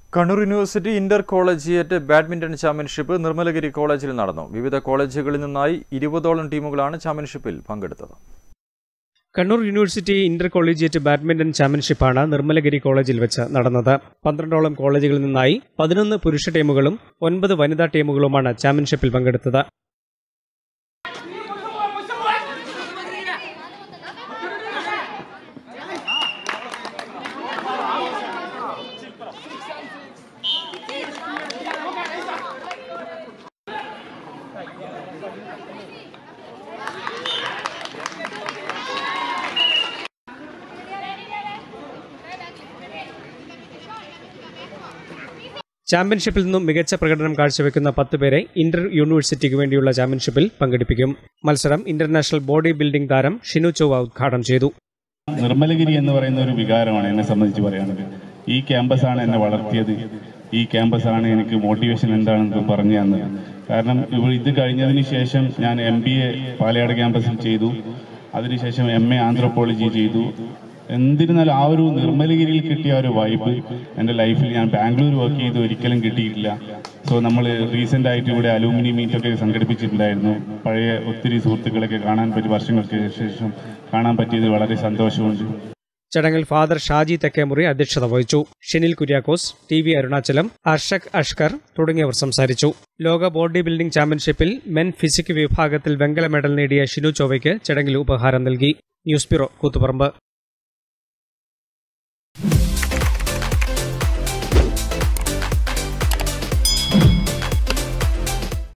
Kannur university intercollegiate badminton championship Nirmalagiri കോളേജിൽ നടന്നു വിവിധ കോളേജുകളിൽ നിന്നായി ഇരുപതോളം ടീമുകളാണ് ചാമ്പ്യൻഷിപ്പിൽ പങ്കെടുത്തത് Kannur university intercollegiate badminton ചാമ്പ്യൻഷിപ്പാണ് നിർമ്മലഗിരി കോളേജിൽ വെച്ച് നടന്നത് പന്ത്രണ്ടോളം കോളേജുകളിൽ നിന്നായി പതിനൊന്ന് പുരുഷ ടീമുകളും ഒൻപത് വനിതാ ടീമുകളുമാണ് ചാമ്പ്യൻഷിപ്പിൽ പങ്കെടുത്തത് ചാമ്പ്യൻഷിപ്പിൽ നിന്നും മികച്ച പ്രകടനം കാഴ്ചവെക്കുന്ന പത്ത് പേരെ ഇന്റർ യൂണിവേഴ്സിറ്റിക്ക് വേണ്ടിയുള്ള ചാമ്പ്യൻഷിപ്പിൽ പങ്കെടുപ്പിക്കും മത്സരം ഇന്റർനാഷണൽ ബോഡി ബിൽഡിംഗ് താരം ഷിനു ചൊവ്വ ഉദ്ഘാടനം ചെയ്തു നിർമ്മലഗിരി എന്ന് പറയുന്ന ഒരു വികാരമാണ് എന്നെ സംബന്ധിച്ച് പറയുന്നത് ഈ ക്യാമ്പസാണ് എന്നെ വളർത്തിയത് ഈ ക്യാമ്പസാണ് എനിക്ക് മോട്ടിവേഷൻ എന്താണെന്ന് പറഞ്ഞു തന്നത് കാരണം ഇവ- ഇത് കഴിഞ്ഞതിന് ശേഷം ഞാൻ എം ബി എ പാലയാട് ക്യാമ്പസിൽ ചെയ്തു അതിനുശേഷം എം എ ആന്ത്രോപോളജി ചെയ്തു എന്തിരുന്നാലും ആ ഒരു നിർമ്മലഗിരിയിൽ കിട്ടിയ ആ ഒരു വൈബ് എൻ്റെ ലൈഫിൽ ഞാൻ ബാംഗ്ലൂർ വർക്ക് ചെയ്ത് ഒരിക്കലും കിട്ടിയിട്ടില്ല സോ നമ്മൾ റീസെൻ്റ് ആയിട്ട് ഇവിടെ അലൂമിനി മീറ്റ് ഒക്കെ സംഘടിപ്പിച്ചിട്ടുണ്ടായിരുന്നു പഴയ ഒത്തിരി സുഹൃത്തുക്കളൊക്കെ കാണാൻ പറ്റി വർഷങ്ങൾക്ക് ശേഷം കാണാൻ പറ്റിയത് വളരെ സന്തോഷമുണ്ട് ചടങ്ങിൽ ഫാദർ ഷാജി തെക്കേമുറി അധ്യക്ഷത വഹിച്ചു ഷെനിൽ കുര്യാക്കോസ് ടി വി അരുണാചലം അർഷക് അഷ്കർ തുടങ്ങിയവർ സംസാരിച്ചു ലോക ബോഡി ബിൽഡിംഗ് ചാമ്പ്യൻഷിപ്പിൽ മെൻ ഫിസിക് വിഭാഗത്തിൽ വെങ്കല മെഡൽ നേടിയ ഷിനു ചോവയ്ക്ക് ചടങ്ങിൽ ഉപഹാരം നൽകി ന്യൂസ് ബ്യൂറോ കൂത്തുപറമ്പ്